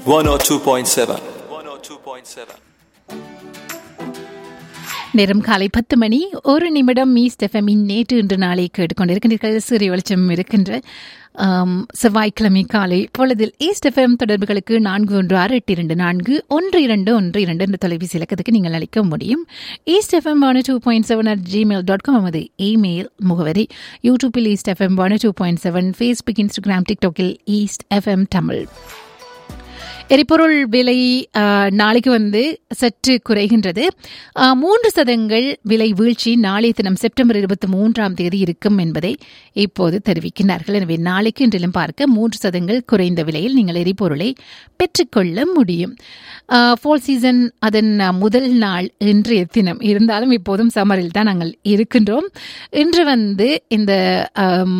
102.7. 102.7. நேரம் காலை பத்து மணி ஒரு நிமிடம் ஈஸ்ட் எஃப்எம்மின் நேற்று இன்று நாளை கேட்டுக்கொண்டிருக்கின்றீர்கள் சூரிய வெளிச்சம் இருக்கின்ற ஆம், செவ்வாய்க்கிழமை காலை பொழுதில் ஈஸ்ட் எஃப்எம் தொடர்புகளுக்கு நான்கு ஒன்று ஆறு எட்டு இரண்டு நான்கு ஒன்று இரண்டு ஒன்று இரண்டு என்ற தொலைபேசி இலக்கத்துக்கு நீங்கள் அழைக்க முடியும் east FM one two point seven at gmail dot com நமது இமெயில் முகவரி யூடியூப்பில் east FM one two point seven Facebook Instagram டிக்டாக்கில் ஈஸ்ட் எஃப்எம் தமிழ் எரிபொருள் விலை ஆ, நாளைக்கு வந்து சற்று குறைகின்றது ஆ, மூன்று சதங்கள் விலை வீழ்ச்சி நாளைய தினம் செப்டம்பர் இருபத்தி மூன்றாம் தேதி இருக்கும் என்பதை இப்போது தெரிவிக்கிறார்கள் எனவே நாளைக்கு இன்றிலும் பார்க்க மூன்று சதங்கள் குறைந்த விலையில் நீங்கள் எரிபொருளை பெற்றுக்கொள்ள முடியும் ஃபோல் சீசன் அதன் ஆ, முதல் நாள் இன்றைய தினம் இருந்தாலும் இப்போதும் சம்மரில் தான் நாங்கள் இருக்கின்றோம் இன்று வந்து இந்த ஆம்,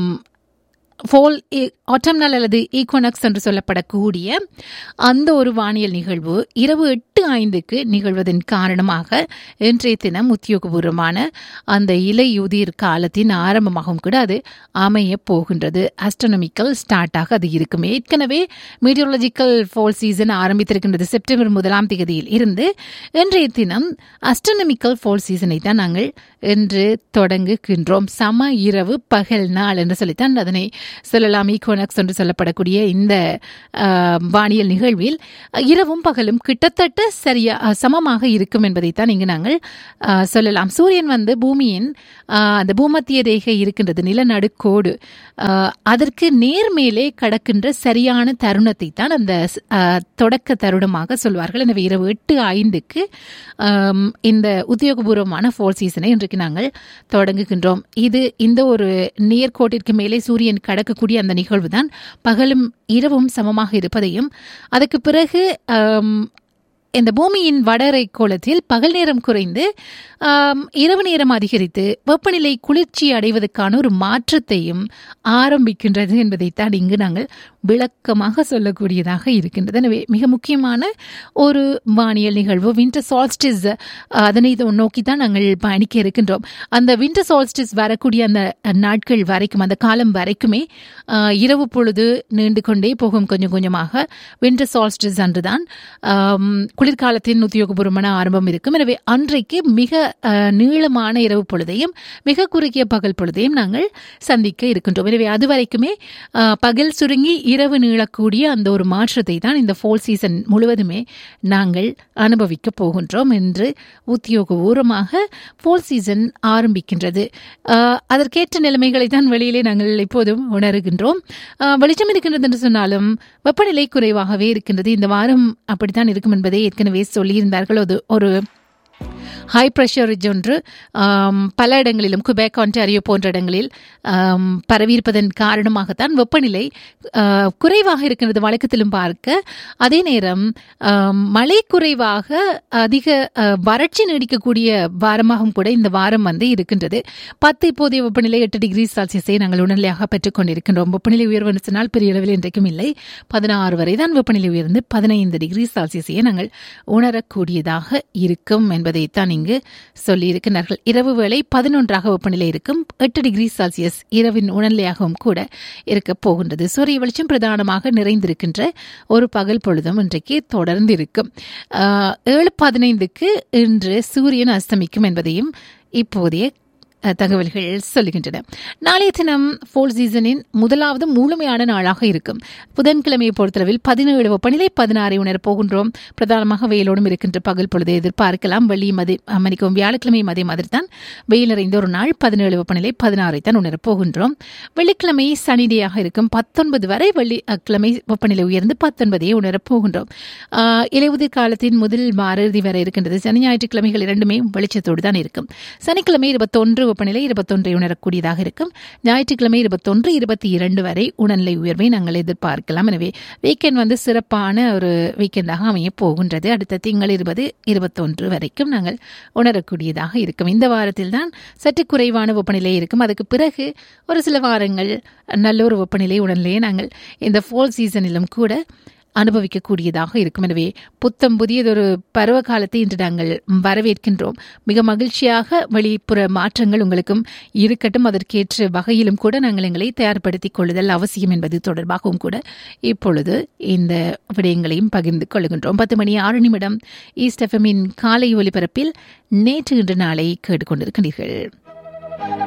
ஃபோல் ஆட்டம்னல் அல்லது ஈக்வனக்ஸ் என்று சொல்லப்படக்கூடிய அந்த ஒரு வானியல் நிகழ்வு இரவு எட்டு ஐந்துக்கு நிகழ்வதன் காரணமாக இன்றைய தினம் உத்தியோகபூர்வமான அந்த இலையுதிர் காலத்தின் ஆரம்பமாகவும் கூட அது அமைய போகின்றது அஸ்ட்ரோனமிக்கல் ஸ்டார்ட்டாக அது இருக்கும் ஏற்கனவே மீடியோலஜிக்கல் ஃபோல் சீசன் ஆரம்பித்திருக்கின்றது செப்டம்பர் முதலாம் தேதியில் இருந்து இன்றைய தினம் அஸ்ட்ரோனமிக்கல் ஃபோல் சீசனை தான் நாங்கள் இன்று தொடங்குகின்றோம் சம இரவு பகல் நாள் என்று சொல்லித்தான் அதனை சொல்லலாம் ஈகோனக்ஸ் என்று சொல்லப்படக்கூடிய இந்த ஆஹ், வானியல் நிகழ்வில் இரவும் பகலும் கிட்டத்தட்ட சரியா அஹ், சமமாக இருக்கும் என்பதைத்தான் இங்கு நாங்கள் ஆஹ், சொல்லலாம் சூரியன் வந்து பூமியின் ஆஹ், அந்த பூமத்திய ரேகை இருக்கின்றது நிலநடுக்கோடு ஆஹ், அதற்கு நேர்மேலே கடக்கின்ற சரியான தருணத்தை தான் அந்த ஆஹ், தொடக்க தருணமாக சொல்வார்கள் எனவே இரவு எட்டு ஐந்துக்கு ஆம், இந்த உத்தியோகபூர்வமான ஃபோல் சீசனை இன்றைக்கு நாங்கள் தொடங்குகின்றோம் இது இந்த ஒரு நேர்கோட்டிற்கு மேலே சூரியன் கடக்கக்கூடிய அந்த நிகழ்வு தான் பகலும் இரவும் சமமாக இருப்பதையும் அதுக்கு பிறகு ஆம், இந்த பூமியின் வடரை கோலத்தில் பகல் நேரம் குறைந்து ஆம், இரவு நேரம் அதிகரித்து வெப்பநிலை குளிர்ச்சி அடைவதற்கான ஒரு மாற்றத்தையும் ஆரம்பிக்கின்றது என்பதைத்தான் இங்கு நாங்கள் விளக்கமாக சொல்லக்கூடியதாக இருக்கின்றது எனவே மிக முக்கியமான ஒரு வானியல் நிகழ்வு வின்டர் சால்ஸ்டிஸ் அதனை நோக்கி தான் நாங்கள் பயணிக்க இருக்கின்றோம் அந்த வின்டர் சால்ஸ்டிஸ் வரக்கூடிய அந்த நாட்கள் வரைக்கும் அந்த காலம் வரைக்குமே ஆஹ், இரவு பொழுது நீண்டு கொண்டே போகும் கொஞ்சம் கொஞ்சமாக வின்டர் சால்ஸ்டிஸ் அன்றுதான் ஆம், குளிர்காலத்தின் உத்தியோகபூர்வமான ஆரம்பம் இருக்கும் எனவே அன்றைக்கு மிக ஆஹ், நீளமான இரவு பொழுதையும் மிக குறுகிய பகல் பொழுதையும் நாங்கள் சந்திக்க இருக்கின்றோம் எனவே அது வரைக்குமே ஆஹ், பகல் சுருங்கி இரவு நீளக்கூடிய அந்த ஒரு மாற்றத்தை தான் இந்த ஃபோல் சீசன் முழுவதுமே நாங்கள் அனுபவிக்க போகின்றோம் என்று உத்தியோகபூர்வமாக ஃபோல் சீசன் ஆரம்பிக்கின்றது ஆஹ், அதற்கேற்ற நிலைமைகளை தான் வெளியிலே நாங்கள் இப்போதும் உணர்கின்றோம் ஆஹ், வெளிச்சம் இருக்கின்றது என்று சொன்னாலும் வெப்பநிலை குறைவாகவே இருக்கின்றது இந்த வாரம் அப்படித்தான் இருக்கும் என்பதை ஏற்கனவே சொல்லியிருந்தார்கள் அது ஒரு ஹை ப்ரெஷர் ரிட்ஜ் ஒன்று ஆம், பல இடங்களிலும் குபேக் ஆன்டாரியோ போன்ற இடங்களில் ஆம், பரவியிருப்பதன் காரணமாகத்தான் வெப்பநிலை ஆ, குறைவாக இருக்கின்றது வழக்கத்திலும் பார்க்க அதே நேரம் ஆம், மழை குறைவாக அதிக ஆ, வறட்சி நீடிக்கக்கூடிய வாரமாகவும் கூட இந்த வாரம் வந்து இருக்கின்றது பத்து இப்போதைய வெப்பநிலை எட்டு டிகிரி செல்சியஸை நாங்கள் உடனடியாக பெற்றுக் கொண்டிருக்கின்றோம் வெப்பநிலை உயர்வு என்று சொன்னால் பெரிய அளவில் இன்றைக்கும் இல்லை பதினாறு வரை தான் வெப்பநிலை உயர்ந்து பதினைந்து டிகிரி செல்சியஸையே நாங்கள் உணரக்கூடியதாக இருக்கும் என்பதைத்தான் இங்கு சொல்லியிருக்கிறார்கள் இரவு வேளை பதினொன்றாக வெப்பநிலை இருக்கும் எட்டு டிகிரி செல்சியஸ் இரவின் உணர்நிலையாகவும் கூட இருக்கப் போகின்றது சூரிய வெளிச்சம் பிரதானமாக நிறைந்திருக்கின்ற ஒரு பகல் பொழுதும் இன்றைக்கு தொடர்ந்து இருக்கும் ஆஹ், ஏழு பதினைந்துக்கு இன்று சூரியன் அஸ்தமிக்கும் என்பதையும் இப்போதைய அஹ், தகவல்கள் சொல்லுகின்றன நாளைய தினம் ஃபோல் சீசனின் முதலாவது முழுமையான நாளாக இருக்கும் புதன்கிழமையை பொறுத்தளவில் பதினேழு வெப்பநிலை பதினாறை உணரப் போகின்றோம் பிரதானமாக வெயிலோடும் இருக்கின்ற பகல் பொழுதை எதிர்பார்க்கலாம் வெள்ளி மதி மன்னிக்கவும் வியாழக்கிழமையும் அதே மாதிரி தான் வெயில் நிறைந்த ஒரு நாள் பதினேழு வெப்பநிலை பதினாறை தான் உணரப் போகின்றோம் வெள்ளிக்கிழமை சனிடையாக இருக்கும் பத்தொன்பது வரை வெள்ளி அஹ், கிழமை வெப்பநிலை உயர்ந்து பத்தொன்பதையே உணரப் போகின்றோம் ஆஹ், இலையுதிர் காலத்தின் முதல் வார இறுதி வரை இருக்கின்றது சனி ஞாயிற்றுக்கிழமைகள் இரண்டுமே வெளிச்சத்தோடு தான் இருக்கும் சனிக்கிழமை இருபத்தொன்று வெப்பநிலை இருபத்தொன்றை உணரக்கூடியதாக இருக்கும் ஞாயிற்றுக்கிழமை இருபத்தொன்று இருபத்தி இரண்டு வரை உணர்நிலை உயர்வை நாங்கள் எதிர்பார்க்கலாம் எனவே வீக்கெண்ட் வந்து சிறப்பான ஒரு வீக்கெண்டாக அமைய போகின்றது அடுத்த திங்கள் இருபது இருபத்தொன்று வரைக்கும் நாங்கள் உணரக்கூடியதாக இருக்கும் இந்த வாரத்தில் தான் சற்று குறைவான வெப்பநிலை இருக்கும் அதுக்கு பிறகு ஒரு சில வாரங்கள் நல்ல ஒரு வெப்பநிலை உணர்நிலையை நாங்கள் இந்த ஃபோல் சீசனிலும் கூட அனுபவிக்கக்கூடியதாக இருக்கும் எனவே புத்தம் புதியதொரு பருவ காலத்தை இன்று நாங்கள் வரவேற்கின்றோம் மிக மகிழ்ச்சியாக வெளிப்புற மாற்றங்கள் உங்களுக்கும் இருக்கட்டும் அதற்கேற்ற வகையிலும் கூட நாங்கள் எங்களை தயார்படுத்திக் கொள்ளுதல் அவசியம் என்பது தொடர்பாகவும் கூட இப்பொழுது இந்த விடயங்களையும் பகிர்ந்து கொள்கின்றோம் பத்து மணி ஆறு நிமிடம் ஈஸ்ட் எஃப்எம்மின் காலை ஒலிபரப்பில் நேற்று இன்று நாளை கேட்டுக்கொண்டிருக்கிறீர்கள்